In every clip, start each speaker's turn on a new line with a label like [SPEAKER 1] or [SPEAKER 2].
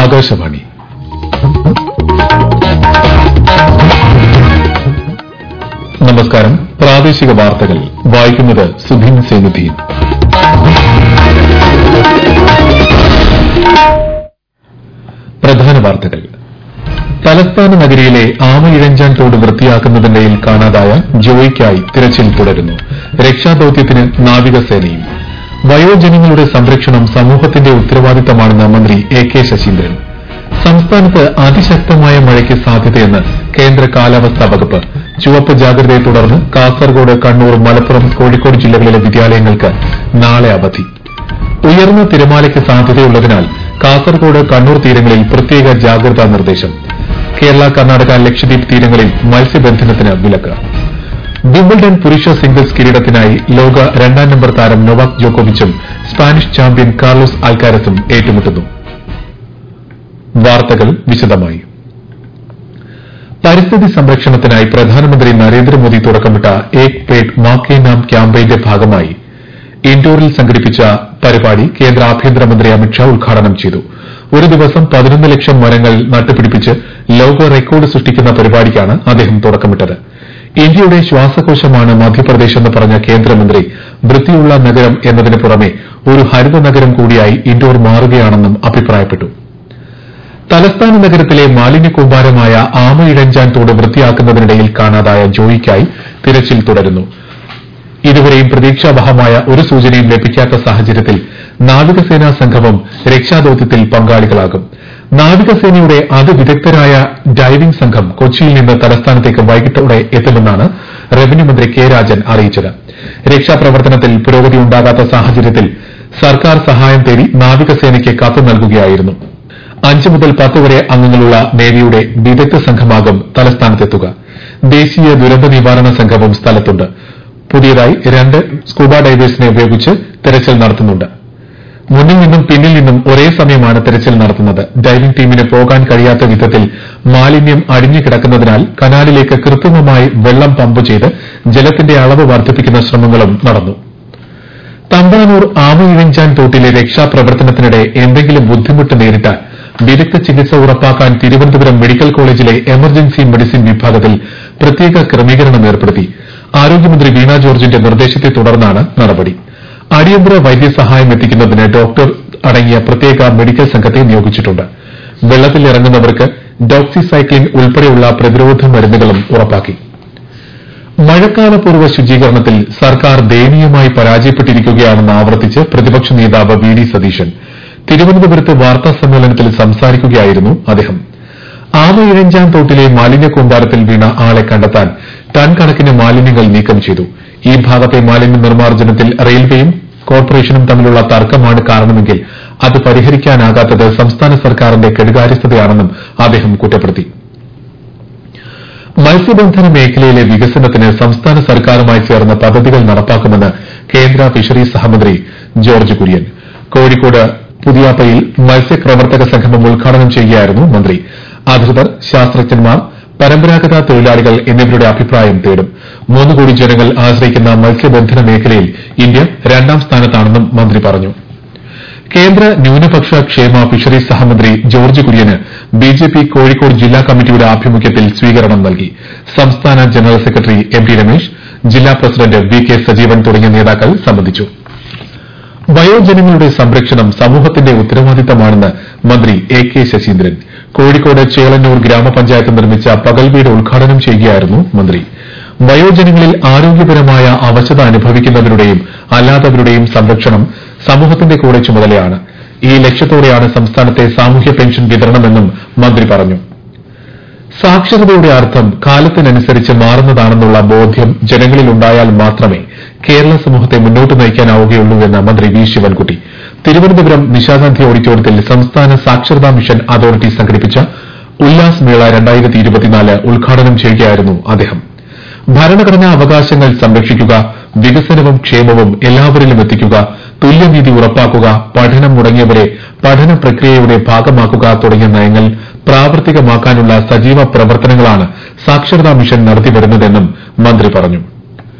[SPEAKER 1] ആകാശവാണി നമസ്കാരം പ്രാദേശിക വാർത്തകൾ വായിക്കുന്നത് സുധീൻ സേനുദ്ദീൻ പ്രധാന വാർത്തകൾ തലസ്ഥാന നഗരിയിലെ ആമയിഴഞ്ചാൻ തോട് വൃത്തിയാക്കുന്നതിനിടയിൽ കാണാതായ ജോയിക്കായി തിരച്ചിൽ തുടരുന്നു രക്ഷാദൌത്യത്തിന് നാവികസേനയും വയോജനങ്ങളുടെ സംരക്ഷണം സമൂഹത്തിന്റെ ഉത്തരവാദിത്തമാണെന്ന് മന്ത്രി എ കെ ശശീന്ദ്രൻ സംസ്ഥാനത്ത് അതിശക്തമായ മഴയ്ക്ക് സാധ്യതയെന്ന് കേന്ദ്ര കാലാവസ്ഥാ വകുപ്പ് ചുവപ്പ് ജാഗ്രതയെ തുടർന്ന് കാസർഗോഡ് കണ്ണൂർ മലപ്പുറം കോഴിക്കോട് ജില്ലകളിലെ വിദ്യാലയങ്ങൾക്ക് നാളെ അവധി ഉയർന്ന തിരമാലയ്ക്ക് സാധ്യതയുള്ളതിനാൽ കാസർഗോഡ് കണ്ണൂർ തീരങ്ങളിൽ പ്രത്യേക ജാഗ്രതാ നിർദ്ദേശം കേരള കർണാടക ലക്ഷദ്വീപ് തീരങ്ങളിൽ മത്സ്യബന്ധനത്തിന് വിലക്ക് വിംബിൾഡൺ പുരുഷ സിംഗിൾസ് കിരീടത്തിനായി ലോക രണ്ടാം നമ്പർ താരം നൊവാക് ജോക്കോവിച്ചും സ്പാനിഷ് ചാമ്പ്യൻ കാർലോസ് ആൽക്കാരസും ഏറ്റുമുട്ടുന്നു വാർത്തകൾ വിശദമായി പരിസ്ഥിതി സംരക്ഷണത്തിനായി പ്രധാനമന്ത്രി നരേന്ദ്രമോദി തുടക്കമിട്ട ഏക് പേഡ് മാ കെ നാം ക്യാമ്പയിന്റെ ഭാഗമായി ഇൻഡോറിൽ സംഘടിപ്പിച്ച പരിപാടി കേന്ദ്ര ആഭ്യന്തരമന്ത്രി അമിത്ഷാ ഉദ്ഘാടനം ചെയ്തു ഒരു ദിവസം പതിനൊന്ന് ലക്ഷം മരങ്ങൾ നട്ടുപിടിപ്പിച്ച് ലോക റെക്കോർഡ് സൃഷ്ടിക്കുന്ന പരിപാടിക്കാണ് അദ്ദേഹം തുടക്കമിട്ടത് ഇന്ത്യയുടെ ശ്വാസകോശമാണ് മധ്യപ്രദേശ് എന്ന് പറഞ്ഞ കേന്ദ്രമന്ത്രി വൃത്തിയുള്ള നഗരം എന്നതിന് പുറമെ ഒരു ഹരിത നഗരം കൂടിയായി ഇൻഡോർ മാറുകയാണെന്നും അഭിപ്രായപ്പെട്ടു തലസ്ഥാന നഗരത്തിലെ മാലിന്യ കൂമ്പാരമായ ആമയിഴഞ്ചാൻ തോട് വൃത്തിയാക്കുന്നതിനിടയിൽ കാണാതായ ജോയിക്കായി തിരച്ചിൽ തുടരുന്നു ഇതുവരെയും പ്രതീക്ഷാവഹമായ ഒരു സൂചനയും ലഭിക്കാത്ത സാഹചര്യത്തിൽ നാവികസേനാ സംഘവും രക്ഷാദൌത്യത്തിൽ പങ്കാളികളാകും നാവികസേനയുടെ അതിവിദഗ്ധരായ ഡൈവിംഗ് സംഘം കൊച്ചിയിൽ നിന്ന് തലസ്ഥാനത്തേക്ക് വൈകിട്ടോടെ എത്തുമെന്നാണ് റവന്യൂ മന്ത്രി കെ രാജൻ അറിയിച്ചത് രക്ഷാപ്രവർത്തനത്തിൽ പുരോഗതി ഉണ്ടാകാത്ത സാഹചര്യത്തിൽ സർക്കാർ സഹായം തേടി നാവികസേനയ്ക്ക് കത്ത് നൽകുകയായിരുന്നു അഞ്ച് മുതൽ പത്ത് വരെ അംഗങ്ങളുള്ള നേവിയുടെ വിദഗ്ധ സംഘമാകും തലസ്ഥാനത്തെത്തുക ദേശീയ ദുരന്ത നിവാരണ സംഘവും സ്ഥലത്തുണ്ട് പുതിയതായി രണ്ട് സ്കൂബ ഡൈവേഴ്സിനെ ഉപയോഗിച്ച് തെരച്ചിൽ നടത്തുന്നുണ്ട് മുന്നിൽ നിന്നും പിന്നിൽ നിന്നും ഒരേ സമയമാണ് തെരച്ചിൽ നടത്തുന്നത് ഡൈവിംഗ് ടീമിന് പോകാൻ കഴിയാത്ത വിധത്തിൽ മാലിന്യം അടിഞ്ഞു കിടക്കുന്നതിനാൽ കനാലിലേക്ക് കൃത്രിമമായി വെള്ളം പമ്പ് ചെയ്ത് ജലത്തിന്റെ അളവ് വർദ്ധിപ്പിക്കുന്ന ശ്രമങ്ങളും നടന്നു തമ്പാനൂർ ആമയിഴഞ്ചാൻ തോട്ടിലെ രക്ഷാപ്രവർത്തനത്തിനിടെ എന്തെങ്കിലും ബുദ്ധിമുട്ട് നേരിട്ടാൽ വിദഗ്ധ ചികിത്സ ഉറപ്പാക്കാൻ തിരുവനന്തപുരം മെഡിക്കൽ കോളേജിലെ എമർജൻസി മെഡിസിൻ വിഭാഗത്തിൽ പ്രത്യേക ക്രമീകരണം ഏർപ്പെടുത്തി ആരോഗ്യമന്ത്രി വീണ ജോർജിന്റെ നിർദ്ദേശത്തെ തുടർന്നാണ് നടപടി അടിയന്തര വൈദ്യസഹായം എത്തിക്കുന്നതിന് ഡോക്ടർ അടങ്ങിയ പ്രത്യേക മെഡിക്കൽ സംഘത്തെ നിയോഗിച്ചിട്ടുണ്ട് വെള്ളത്തിൽ ഇറങ്ങുന്നവർക്ക് ഡോക്സിസൈക്ലിൻ ഉൾപ്പെടെയുള്ള പ്രതിരോധ മരുന്നുകളും ഉറപ്പാക്കി മഴക്കാലപൂർവ്വ ശുചീകരണത്തിൽ സർക്കാർ ദയനീയമായി പരാജയപ്പെട്ടിരിക്കുകയാണെന്ന് ആവർത്തിച്ച് പ്രതിപക്ഷ നേതാവ് വി ഡി സതീശൻ തിരുവനന്തപുരത്ത് വാർത്താ സമ്മേളനത്തിൽ സംസാരിക്കുകയായിരുന്നു അദ്ദേഹം ആമയിഴഞ്ചാൻ തോട്ടിലെ മാലിന്യ കൂമ്പാരത്തിൽ വീണ ആളെ കണ്ടെത്താൻ ടൺ കണക്കിന് മാലിന്യങ്ങൾ നീക്കം ചെയ്തു ഈ ഭാഗത്തെ മാലിന്യ നിർമ്മാർജ്ജനത്തിൽ റെയിൽവേയും കോർപ്പറേഷനും തമ്മിലുള്ള തർക്കമാണ് കാരണമെങ്കിൽ അത് പരിഹരിക്കാനാകാത്തത് സംസ്ഥാന സർക്കാരിന്റെ കെടുകാര്യസ്ഥതയാണെന്നും അദ്ദേഹം കുറ്റപ്പെടുത്തി മത്സ്യബന്ധന മേഖലയിലെ വികസനത്തിന് സംസ്ഥാന സർക്കാരുമായി ചേർന്ന് പദ്ധതികൾ നടപ്പാക്കുമെന്ന് കേന്ദ്ര ഫിഷറീസ് സഹമന്ത്രി ജോർജ് കുര്യൻ കോഴിക്കോട് പുതിയാപ്പയിൽ മത്സ്യപ്രവർത്തക സംഗമം ഉദ്ഘാടനം ചെയ്യുകയായിരുന്നു മന്ത്രി അധികൃതർ ശാസ്ത്രജ്ഞന്മാർ പരമ്പരാഗത തൊഴിലാളികൾ എന്നിവരുടെ അഭിപ്രായം തേടും മൂന്ന് കോടി ജനങ്ങൾ ആശ്രയിക്കുന്ന മത്സ്യബന്ധന മേഖലയിൽ ഇന്ത്യ രണ്ടാം സ്ഥാനത്താണെന്നും മന്ത്രി പറഞ്ഞു കേന്ദ്ര ന്യൂനപക്ഷ ക്ഷേമ ഫിഷറീസ് സഹമന്ത്രി ജോർജ് കുര്യന് ബിജെപി കോഴിക്കോട് ജില്ലാ കമ്മിറ്റിയുടെ ആഭിമുഖ്യത്തിൽ സ്വീകരണം നൽകി സംസ്ഥാന general secretary M T Ramesh ജില്ലാ പ്രസിഡന്റ് വി കെ സജീവൻ തുടങ്ങിയ നേതാക്കൾ സംബന്ധിച്ചു വയോജനങ്ങളുടെ സംരക്ഷണം സമൂഹത്തിന്റെ ഉത്തരവാദിത്തമാണെന്ന് മന്ത്രി എ കെ ശശീന്ദ്രൻ കോഴിക്കോട് ചേളന്നൂർ ഗ്രാമപഞ്ചായത്ത് നിർമ്മിച്ച പകൽ വീട് ഉദ്ഘാടനം ചെയ്യുകയായിരുന്നു മന്ത്രി വയോജനങ്ങളിൽ ആരോഗ്യപരമായ അവശത അനുഭവിക്കുന്നവരുടെയും അല്ലാത്തവരുടെയും സംരക്ഷണം സമൂഹത്തിന്റെ കൂടെ ചുമതലയാണ് ഈ ലക്ഷ്യത്തോടെയാണ് സംസ്ഥാനത്തെ സാമൂഹ്യ പെൻഷൻ വിതരണമെന്നും മന്ത്രി പറഞ്ഞു സാക്ഷരതയുടെ അർത്ഥം കാലത്തിനനുസരിച്ച് മാറുന്നതാണെന്നുള്ള ബോധ്യം ജനങ്ങളിൽ ഉണ്ടായാൽ മാത്രമേ കേരള സമൂഹത്തെ മുന്നോട്ട് നയിക്കാനാവുകയുള്ളൂവെന്ന് മന്ത്രി വി ശിവൻകുട്ടി തിരുവനന്തപുരം നിശാഗാന്ധി ഓഡിറ്റോറിയത്തിൽ സംസ്ഥാന സാക്ഷരതാ മിഷൻ അതോറിറ്റി സംഘടിപ്പിച്ച ഉല്ലാസ് മേള ഉദ്ഘാടനം ചെയ്യുകയായിരുന്നു അദ്ദേഹം ഭരണഘടനാ അവകാശങ്ങൾ സംരക്ഷിക്കുക വികസനവും ക്ഷേമവും എല്ലാവരിലും എത്തിക്കുക തുല്യനീതി ഉറപ്പാക്കുക പഠനം മുടങ്ങിയവരെ പഠന പ്രക്രിയയുടെ ഭാഗമാക്കുക തുടങ്ങിയ നയങ്ങൾ പ്രാവർത്തികമാക്കാനുള്ള സജീവ പ്രവർത്തനങ്ങളാണ് സാക്ഷരതാ മിഷൻ നടത്തിവരുന്നതെന്നും മന്ത്രി പറഞ്ഞു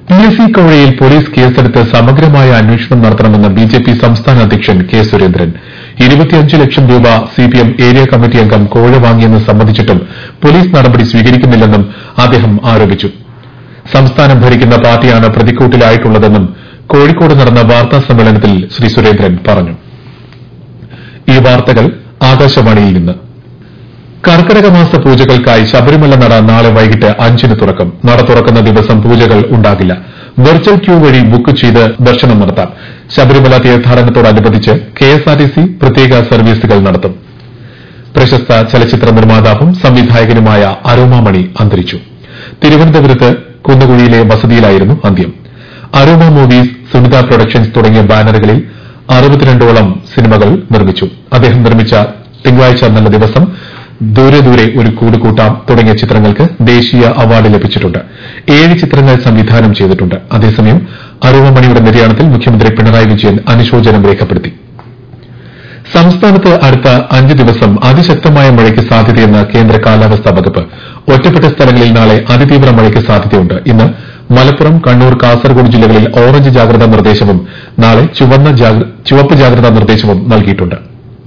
[SPEAKER 1] പി എസ് സി കോഴയിൽ പോലീസ് കേസെടുത്ത് സമഗ്രമായ അന്വേഷണം നടത്തണമെന്ന് ബി ജെ പി സംസ്ഥാന അധ്യക്ഷൻ കെ സുരേന്ദ്രൻ ഇരുപത്തിയഞ്ച് ലക്ഷം രൂപ സിപിഎം ഏരിയ കമ്മിറ്റി അംഗം കോഴ വാങ്ങിയെന്ന് സമ്മതിച്ചിട്ടും പോലീസ് നടപടി സ്വീകരിക്കുന്നില്ലെന്നും അദ്ദേഹം ആരോപിച്ചു സംസ്ഥാനം ഭരിക്കുന്ന പാർട്ടിയാണ് പ്രതിക്കൂട്ടിലായിട്ടുള്ളതെന്നും കോഴിക്കോട് നടന്ന വാർത്താ സമ്മേളനത്തിൽ ശ്രീ സുരേന്ദ്രൻ പറഞ്ഞു ഈ വാർത്തകൾ ആകാശവാണിയിൽ നിന്ന് കർക്കിടക മാസ പൂജകൾക്കായി ശബരിമല നട നാളെ വൈകിട്ട് അഞ്ചിന് തുറക്കും നട തുറക്കുന്ന ദിവസം പൂജകൾ ഉണ്ടാകില്ല വെർച്വൽ ക്യൂ വഴി ബുക്ക് ചെയ്ത് ദർശനം നടത്താം ശബരിമല തീർത്ഥാടനത്തോടനുബന്ധിച്ച് കെഎസ്ആർടിസി പ്രത്യേക സർവീസുകൾ നടത്തും പ്രശസ്ത ചലച്ചിത്ര നിർമ്മാതാവും സംവിധായകനുമായ അരോമാമണി അന്തരിച്ചു തിരുവനന്തപുരത്ത് കുന്നുകുഴിയിലെ വസതിയിലായിരുന്നു അന്ത്യം അരോമ മൂവീസ് സുനിത പ്രൊഡക്ഷൻസ് തുടങ്ങിയ ബാനറുകളിൽ അറുപത്തിരണ്ടോളം സിനിമകൾ നിർമ്മിച്ചു അദ്ദേഹം നിർമ്മിച്ച തിങ്കളാഴ്ച നല്ല ദിവസം ദൂരെ ദൂരെ ഒരു കൂട് കൂട്ടാം തുടങ്ങിയ ചിത്രങ്ങൾക്ക് ദേശീയ അവാർഡ് ലഭിച്ചിട്ടുണ്ട് ഏഴ് ചിത്രങ്ങൾ സംവിധാനം ചെയ്തിട്ടുണ്ട് അതേസമയം അരുവമണിയുടെ നിര്യാണത്തിൽ മുഖ്യമന്ത്രി പിണറായി വിജയൻ അനുശോചനം രേഖപ്പെടുത്തി സംസ്ഥാനത്ത് അടുത്ത അഞ്ച് ദിവസം അതിശക്തമായ മഴയ്ക്ക് സാധ്യതയെന്ന് കേന്ദ്ര കാലാവസ്ഥാ വകുപ്പ് ഒറ്റപ്പെട്ട സ്ഥലങ്ങളിൽ നാളെ അതിതീവ്ര മഴയ്ക്ക് സാധ്യതയുണ്ട് ഇന്ന് മലപ്പുറം കണ്ണൂർ കാസർഗോഡ് ജില്ലകളിൽ ഓറഞ്ച് ജാഗ്രതാ നിർദ്ദേശവും നാളെ ചുവപ്പ് ജാഗ്രതാ നിർദ്ദേശവും നൽകിയിട്ടുണ്ട്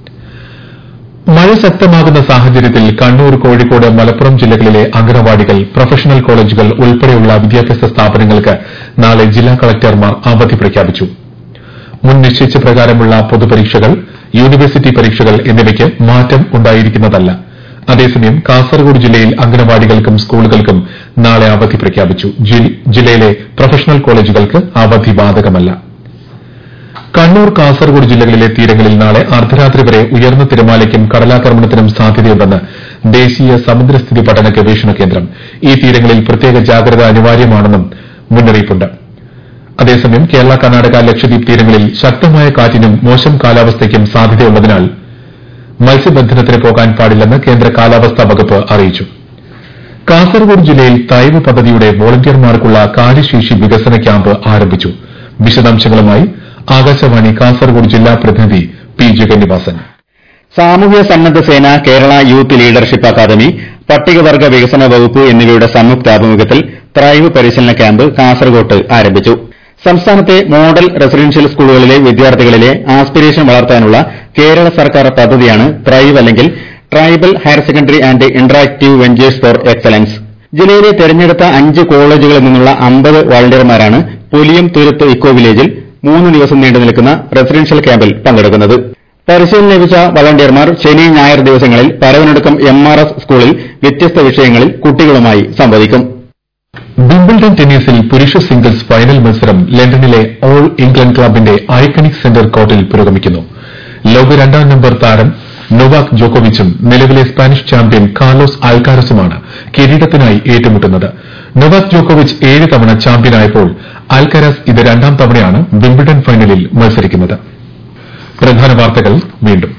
[SPEAKER 1] മഴ ശക്തമാകുന്ന സാഹചര്യത്തിൽ കണ്ണൂർ കോഴിക്കോട് മലപ്പുറം ജില്ലകളിലെ അംഗനവാടികൾ പ്രൊഫഷണൽ കോളേജുകൾ ഉൾപ്പെടെയുള്ള വിദ്യാഭ്യാസ സ്ഥാപനങ്ങൾക്ക് നാളെ ജില്ലാ കളക്ടർമാർ അവധി പ്രഖ്യാപിച്ചു മുൻ നിശ്ചയിച്ച പ്രകാരമുള്ള പൊതുപരീക്ഷകൾ യൂണിവേഴ്സിറ്റി പരീക്ഷകൾ എന്നിവയ്ക്ക് മാറ്റം ഉണ്ടായിരിക്കുന്നതല്ല അതേസമയം കാസർഗോഡ് ജില്ലയിൽ അംഗനവാടികൾക്കും സ്കൂളുകൾക്കും നാളെ അവധി പ്രഖ്യാപിച്ചു ജില്ലയിലെ പ്രൊഫഷണൽ കോളേജുകൾക്ക് അവധി ബാധകമല്ല കണ്ണൂർ കാസർഗോഡ് ജില്ലകളിലെ തീരങ്ങളിൽ നാളെ അർദ്ധരാത്രി വരെ ഉയർന്ന തിരമാലയ്ക്കും കടലാക്രമണത്തിനും സാധ്യതയുണ്ടെന്ന് ദേശീയ സമുദ്രസ്ഥിതി പഠന ഗവേഷണ കേന്ദ്രം ഈ തീരങ്ങളിൽ പ്രത്യേക ജാഗ്രത അനിവാര്യമാണെന്നും മുന്നറിയിപ്പുണ്ട് അതേസമയം കേരള കർണാടക ലക്ഷദ്വീപ് തീരങ്ങളിൽ ശക്തമായ കാറ്റിനും മോശം കാലാവസ്ഥയ്ക്കും സാധ്യതയുള്ളതിനാൽ മത്സ്യബന്ധനത്തിന് പോകാൻ പാടില്ലെന്ന് കേന്ദ്ര കാലാവസ്ഥാ വകുപ്പ് അറിയിച്ചു കാസർഗോഡ് ജില്ലയിൽ തൈവ് പദ്ധതിയുടെ വോളണ്ടിയർമാർക്കുള്ള കാര്യശേഷി വികസന ക്യാമ്പ് ആരംഭിച്ചു വിശദാംശങ്ങളുമായി ആകാശവാണി കാസർഗോഡ് ജില്ലാ പ്രതിനിധി പി ജഗന്നിവാസൻ
[SPEAKER 2] സാമൂഹ്യ സന്നദ്ധ സേന കേരള യൂത്ത് ലീഡർഷിപ്പ് അക്കാദമി പട്ടികവർഗ വികസന വകുപ്പ് എന്നിവയുടെ സംയുക്താഭിമുഖ്യത്തിൽ ത്രൈവ് പരിശീലന ക്യാമ്പ് കാസർകോട്ട് ആരംഭിച്ചു സംസ്ഥാനത്തെ മോഡൽ റെസിഡൻഷ്യൽ സ്കൂളുകളിലെ വിദ്യാർത്ഥികളിലെ ആസ്പിരേഷൻ വളർത്താനുള്ള കേരള സർക്കാർ പദ്ധതിയാണ് ത്രൈവ് അല്ലെങ്കിൽ tribal higher secondary and interactive ventures for excellence ജില്ലയിലെ തെരഞ്ഞെടുത്ത അഞ്ച് കോളേജുകളിൽ നിന്നുള്ള അമ്പത് വളണ്ടിയർമാരാണ് പുലിയം തുരുത്ത് ഇക്കോ വില്ലേജിൽ മൂന്ന് ദിവസം നീണ്ടു നിൽക്കുന്ന റെസിഡൻഷ്യൽ ക്യാമ്പിൽ പങ്കെടുക്കുന്നത് പരിശീലനം ലഭിച്ച വളണ്ടിയർമാർ ശനി ഞായർ ദിവസങ്ങളിൽ പരവനടുക്കം എം ആർ എസ് സ്കൂളിൽ വ്യത്യസ്ത വിഷയങ്ങളിൽ കുട്ടികളുമായി സംവദിക്കും
[SPEAKER 1] വിംബിൾഡൺ ടെന്നീസിൽ പുരുഷ സിംഗിൾസ് ഫൈനൽ മത്സരം ലണ്ടനിലെ ഓൾ ഇംഗ്ലണ്ട് ക്ലബിന്റെ ഐക്കണിക് സെന്റർ കോർട്ടിൽ പുരോഗമിക്കുന്നു ലോക രണ്ടാം നമ്പർ താരം നൊവാക് ജോക്കോവിച്ചും നിലവിലെ സ്പാനിഷ് ചാമ്പ്യൻ കാർലോസ് ആൽക്കാരസുമാണ് കിരീടത്തിനായി ഏറ്റുമുട്ടുന്നത് നൊവാക് ജോക്കോവിച്ച് ഏഴ് തവണ ചാമ്പ്യനായപ്പോൾ ആൽക്കാരസ് ഇത് രണ്ടാം തവണയാണ് വിംബിൾഡൺ ഫൈനലിൽ മത്സരിക്കുന്നത് പ്രധാന വാർത്തകൾ വീണ്ടും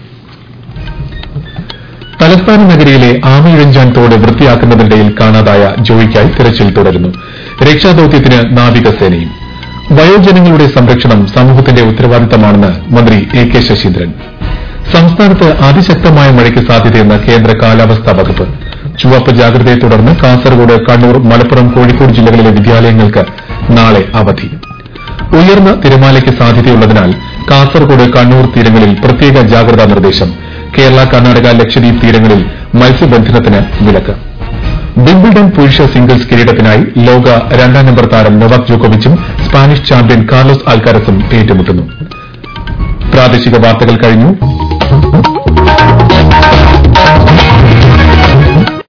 [SPEAKER 1] തലസ്ഥാന നഗരിയിലെ ആമയിഴഞ്ചാൻ തോട് വൃത്തിയാക്കുന്നതിനിടയിൽ കാണാതായ ജോയിക്കായി തിരച്ചിൽ തുടരുന്നു രക്ഷാദൌത്യത്തിന് നാവികസേനയും വയോജനങ്ങളുടെ സംരക്ഷണം സമൂഹത്തിന്റെ ഉത്തരവാദിത്തമാണെന്ന് മന്ത്രി എ കെ ശശീന്ദ്രൻ സംസ്ഥാനത്ത് അതിശക്തമായ മഴയ്ക്ക് സാധ്യതയെന്ന് കേന്ദ്ര കാലാവസ്ഥാ വകുപ്പ് ചുവപ്പ് ജാഗ്രതയെ തുടർന്ന് കാസർഗോഡ് കണ്ണൂർ മലപ്പുറം കോഴിക്കോട് ജില്ലകളിലെ വിദ്യാലയങ്ങൾക്ക് നാളെ അവധി ഉയർന്ന തിരമാലയ്ക്ക് സാധ്യതയുള്ളതിനാൽ കാസർഗോഡ് കണ്ണൂർ തീരങ്ങളിൽ പ്രത്യേക ജാഗ്രതാ നിർദ്ദേശം കേരള കർണാടക ലക്ഷദ്വീപ് തീരങ്ങളിൽ മത്സ്യബന്ധനത്തിന് വിലക്ക് വിംബിൾഡൺ പുരുഷ സിംഗിൾസ് കിരീടത്തിനായി ലോക രണ്ടാം നമ്പർ താരം നൊവാക് ജോക്കോവിച്ചും സ്പാനിഷ് ചാമ്പ്യൻ കാർലോസ് ആൽക്കാരസും ഏറ്റുമുട്ടുന്നു പ്രാദേശിക വാർത്തകൾ കഴിഞ്ഞു